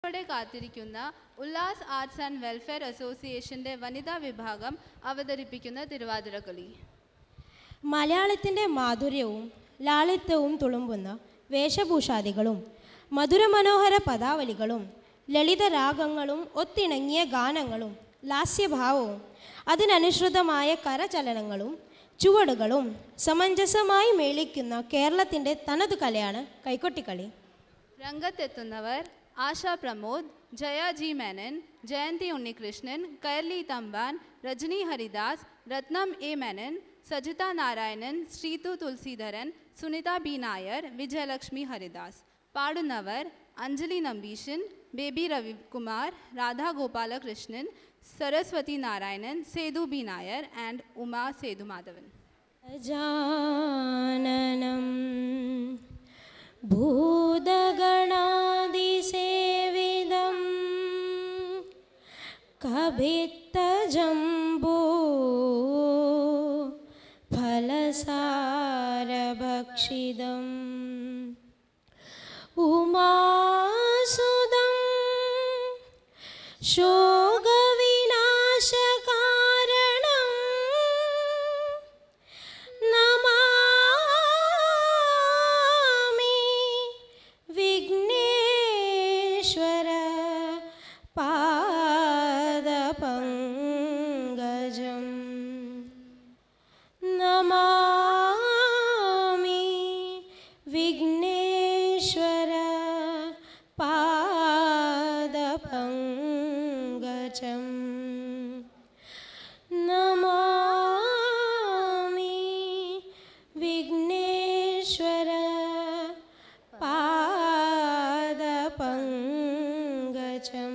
ോടെ കാത്തിരിക്കുന്ന Ullas arts and welfare അസോസിയേഷന്റെ വനിതാ വിഭാഗം അവതരിപ്പിക്കുന്ന തിരുവാതിരക്കളി മലയാളത്തിൻ്റെ മാധുര്യവും ലാളിത്യവും തുളുമ്പുന്ന വേഷഭൂഷാദികളും മധുരമനോഹര പദാവലികളും ലളിതരാഗങ്ങളും ഒത്തിണങ്ങിയ ഗാനങ്ങളും ലാസ്യഭാവവും അതിനനുസൃതമായ കരചലനങ്ങളും ചുവടുകളും സമഞ്ജസമായി മേളിക്കുന്ന കേരളത്തിൻ്റെ തനതു കലയാണ് കൈക്കൊട്ടിക്കളി രംഗത്തെത്തുന്നവർ ആശ പ്രമോദ് ജയ ജി മേനൻ ജയന്തി ഉണ്ണികൃഷ്ണൻ കയർലി തമ്പാൻ രജനി ഹരിദാസ് രത്നം എ മേനൻ സജിത നാരായണൻ ശ്രീതു തുളസീധരൻ സുനിത ബി നായർ വിജയലക്ഷ്മി ഹരിദാസ് പാടുന്നവർ അഞ്ജലി നമ്പീശൻ ബേബി രവികുമാർ രാധാ ഗോപാലകൃഷ്ണൻ സരസ്വതി നാരായണൻ സേതു ബി നായർ ആൻഡ് ഉമാ സേതു മാധവൻ ഗജാനനം ഭൂതഗണാതിസേവിതം കഭിത്തജംബോ ഫലസാരഭക്ഷിതം ഉമാസുദം ശോകവിനാശകാരണം നമാമി വിഘ്നേശ്വര പാദപങ്കജം നമാമി വിഘ്നേശ്വര പാദപങ്കജം നമാമി വിഘ്നേശ്വര പാദപങ്കജം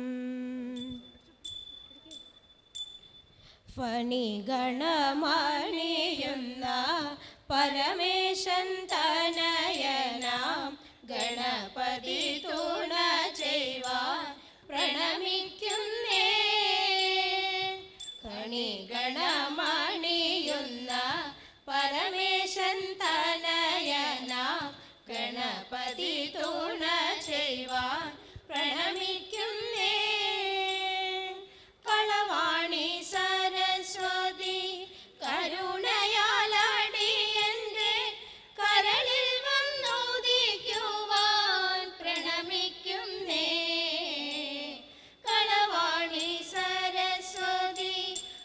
ഫണിഗണമണിയുന്ന പരമേശൻ തനയനാം ഗണപതി തുണ ചെയ്യുവാൻ പ്രണമിക്കുന്നേ കണിഗണമണിയുന്ന പരമേശൻ തനയനാം ഗണപതി തുണ ചെയ്യുവാൻ പ്രണമിക്കുന്നേ കളവാണി സരസ്വതി കരുണയാലടിയന്റെ കരളിൽ വന്നുദിക്കുവാൻ പ്രണമിക്കുന്നേ കളവാണി സരസ്വതി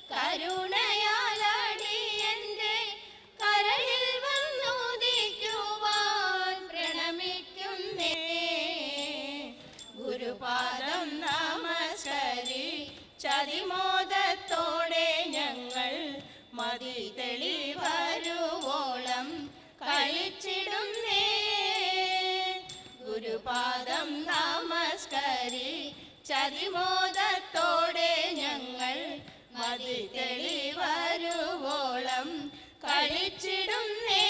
കരുണയാലടിയന്റെ കരളിൽ വന്നുദിക്കുവാൻ പ്രണമിക്കുന്നേ ഗുരുപാദം നമസ്കരി ചതിമോദത്തോടെ ഞങ്ങൾ മതി തെളിവരുവോളം കളിച്ചിടുന്നേ ഗുരുപാദം നമസ്കരി ചതിമോദത്തോടെ ഞങ്ങൾ മതി തെളിവരുവോളം കളിച്ചിടുന്നേ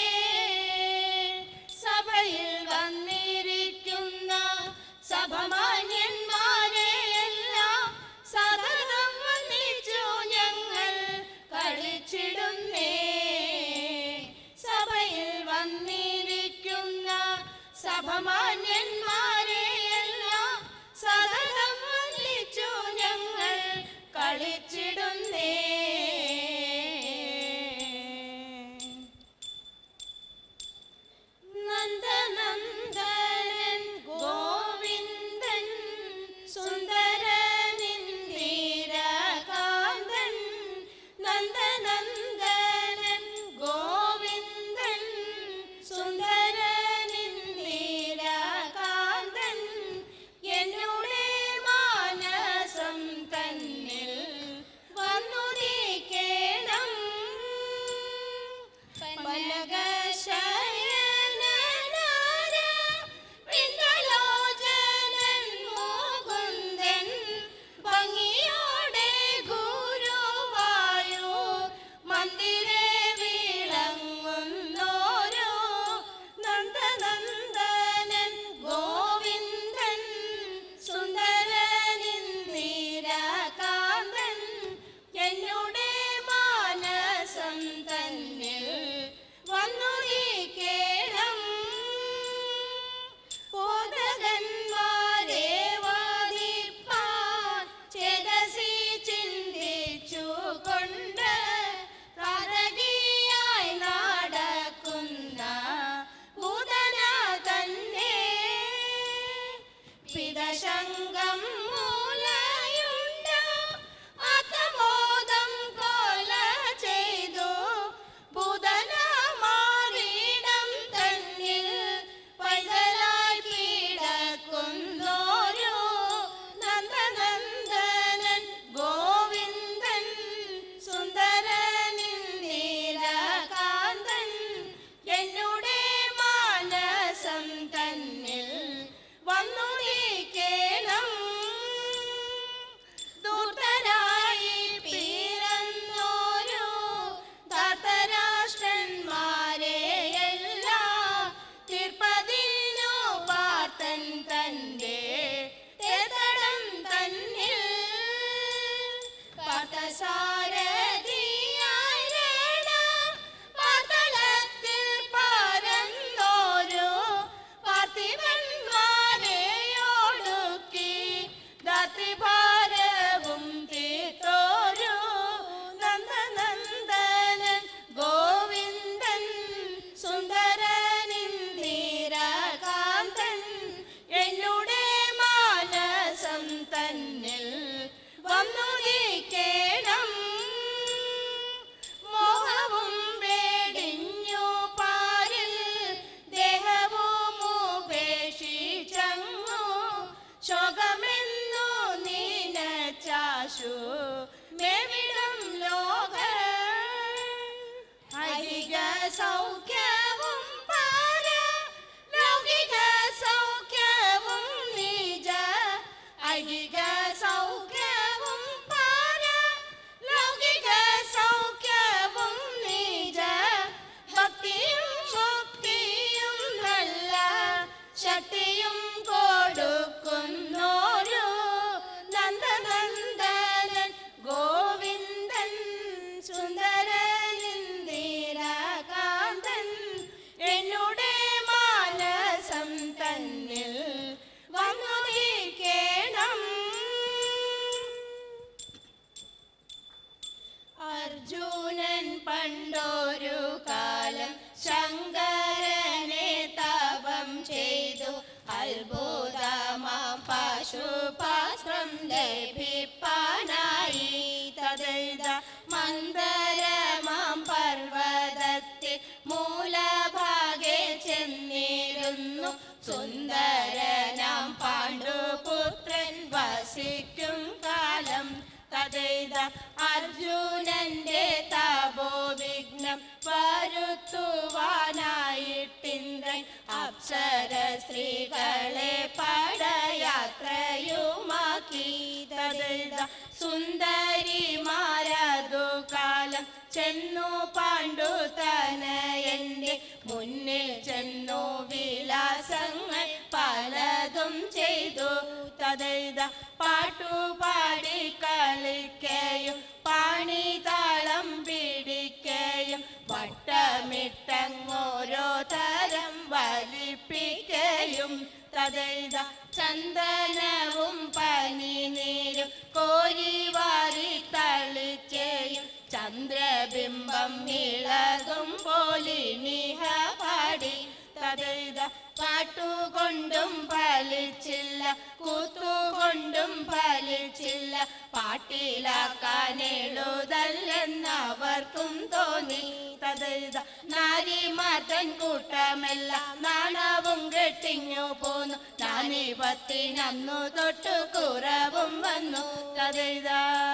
സഭയിൽ വന്നിരിക്കുന്ന സഭമാന്യന്മാരെ എല്ലാം സതതം വന്നിച്ചു ഞങ്ങൾ കളിച്ചിടുന്നേ സഭയിൽ വന്നിരിക്കുന്ന സഭമാന്യന്മാരെ എല്ലാം സതതം വന്നിച്ചു ഞങ്ങൾ കളിച്ചിടുന്നേ നന്ദനന്ദനൻ ഗോവിന്ദൻ സുന്ദരനിന്ദിരകാന്തൻ നന്ദനന്ദനൻ ഗോവിന്ദൻ സുന്ദരനിന്ദിരകാന്തൻ എന്നുടെ മാനസം തന്നിൽ വന്നുദിക്കേണം പന്നകശയനനാര വൃന്ദലോചനൻ മുകുന്ദൻ ഗീതശങ്കം മൂലയുണ്ട ആത്മബോധം കൊല ചെയ്തു ബുധനമാറിടം തന്നിൽ പൈതലായി കിടക്കുന്നോരു നന്ദനന്ദനൻ ഗോവിന്ദൻ സുന്ദരനിൻ നീലകാന്തൻ എന്നുടെ മാനസം തന്നിൽ വന്നു നീക്കേണം ദൂതരായി പിറന്നോരു ധാതരാഷ്ട്രന്മാരെയെല്ലാം തീർപ്പതിനു പാർത്തൻ തന്റെ തേതടം തന്നിൽ പാർത്ഥസാരഥിയായിരണ പാതളത്തിൽ പരന്നോരു പാർത്ഥിവന്മാരെയൊടുക്കി ദാത്രിഭാരവും തീർത്തോരു നന്ദനന്ദനൻ ഗോവിന്ദൻ സുന്ദരനിന്ദിരകാന്തൻ എന്നുടെ മാനസം തന്നിൽ വന്നു നീക്കേണം മോഹവും വേടിഞ്ഞു പാരിൽ ദേഹവും ഉപേക്ഷിച്ചങ്ങു ശോകമെന്നു നീനച്ചാശു മേവിടം ലോക ഐഹിക സൗഖ്യവും പാര ലൗകിക സൗഖ്യവും നിജ ഐഹിക സൗഖ്യവും പാര ലൗകിക സൗഖ്യവും നിജ ഭക്തിയും ശക്തിയും നല്ല ശക്തിയും കൊടുക്കുന്നോരു നന്ദനന്ദനൻ ഗോവിന്ദൻ സുന്ദരനിന്ദിരകാന്തൻ എന്നുടെ മാനസം തന്നിൽ വന്നു നീക്കേണം അർജുനൻ പണ്ടൊരു കാലം ശങ്കരനെ തപം ചെയ്തു അത്ഭുതമാം പശുപാസ്ത്രം ലഭിപ്പാനായി തदैത മന്ദരമാം പർവ്വതത്തിൽ മൂലഭാഗെ ചെന്നിരുന്നു സുന്ദരനാം പാണ്ഡുപുത്രൻ വസിക്കും കാലം തदैത അർജുനന്റെ തപോവിഘ്നം വരുത്തുവാനായിട്ടിന്ദ്രൻ അപ്സര സ്ത്രീകളെ പടയാത്രയുമാക്കി തदैത സുന്ദരിമാരതു കാലം ചെന്നു പാണ്ഡു തനയന്റെ മുന്നിൽ ചെന്നു വിലാസങ്ങൾ പലതും ചെയ്തു തदैത പാട്ടുപാടി കളിക്കയും പാണിതാളം പിടിക്കയും വട്ടമിട്ടങ്ങോരോ തരം വലിപ്പിക്കയും തदैത ചന്ദനവും പനിനീരും കോരിവാരി തളിച്ചയും ചന്ദ്രബിംബം ഇളകും പോലിനിഹ പാടി തदैത പാട്ടുകൊണ്ടും ഫലിച്ചില്ല കൂത്തുകൊണ്ടും ഫലിച്ചില്ല പാട്ടിലാക്കാനെഴുതല്ലെന്നവർക്കും തോന്നി തदैത നാരിമാതൻ കൂട്ടമെല്ലാം നാണവും കെട്ടിഞ്ഞു പോന്നു നാനിപത്തിനന്നു തൊട്ടു കുറവും വന്നു തदैത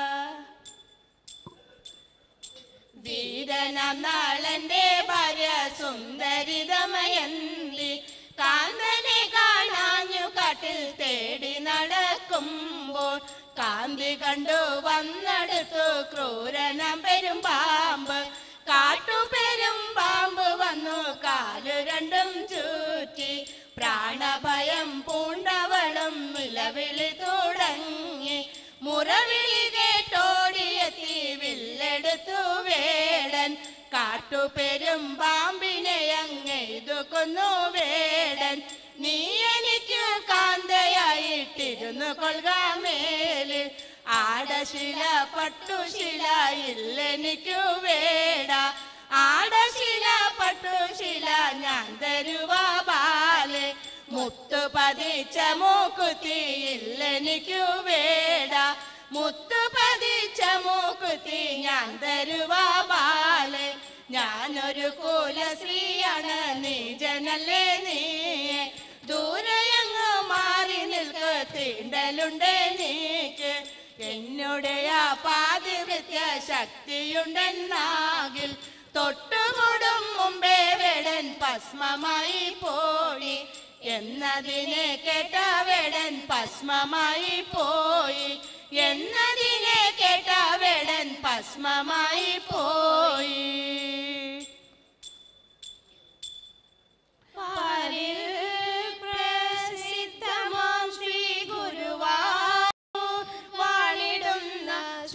വീരനാം നാളന്റെ ഭാര്യ സുന്ദരിതമയന്തി കാന്തനെ കാണാഞ്ഞു കാട്ടിൽ തേടി നടക്കുമ്പോൾ കാന്തി കണ്ടു വന്നെടുത്തു ക്രൂരനം പെരും പാമ്പ് കാട്ടുപെരും പാമ്പ് വന്നു കാലു രണ്ടും ചൂറ്റി പ്രാണഭയം പൂണ്ടവളും നിലവിളി തുടങ്ങി മുറവിളി കേട്ടോടിയെത്തി വില്ലെടുത്തു വേടൻ കാട്ടുപെരും പാമ്പിനെ അങ്ങെയ്തു കൊന്നു വേടൻ നീ എനിക്ക് കാന്തയായിട്ടിരുന്നു കൊൽകാമേലിൽ ആടശില പട്ടുശില ഇല്ലെനിക്കു വേട ആടശില പട്ടുശില ഞാൻ തരുവാ ബാലെ മുത്തു പതിച്ച മൂക്കുത്തിയില്ലെനിക്കു വേട മുത്തു പതിച്ച മൂക്കുത്തി ഞാൻ തരുവാ ബാലെ ഞാനൊരു കുലശ്രീയാണ് നീ ജനല്ലേ നീ ദൂരെയങ്ങ് മാറി നിൽക്ക് തീണ്ടലുണ്ട് നീക്ക് എന്നുടെ ആ പാതിവൃത്യ ശക്തിയുണ്ടെന്നാകിൽ തൊട്ടുകൂടും മുമ്പേ വേടൻ ഭസ്മമായി പോയി എന്നതിനെ കേട്ട വേടൻ ഭസ്മമായി പോയി എന്നതിനെ കേട്ട വേടൻ ഭസ്മമായി പോയി പാലിൽ പ്രസിദ്ധമാം ശ്രീ ഗുരുവായൂർ വാണിടുന്ന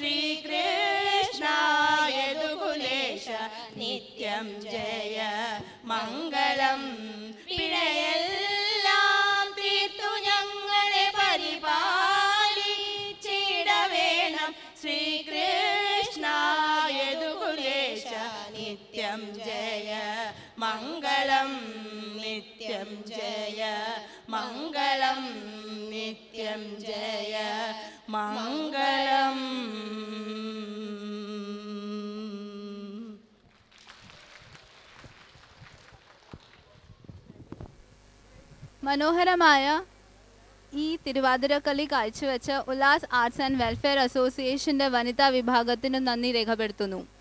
ശ്രീകൃഷ്ണായതുകുലേശ നിത്യം ജയ മംഗളം പിഴയെല്ലാം തീർത്തു ഞങ്ങളെ പരിപാലിച്ചിട വേണം ശ്രീകൃഷ്ണായതുകുലേശ നിത്യം ജയ മംഗളം നിത്യം ജയ മംഗളം നിത്യം ജയ മംഗളം മനോഹരമായ ഈ തിരുവാതിരക്കളി കാഴ്ചവെച്ച ഉല്ലാസ് ആർട്സ് ആൻഡ് വെൽഫെയർ അസോസിയേഷന്റെ വനിതാ വിഭാഗത്തിനും നന്ദി രേഖപ്പെടുത്തുന്നു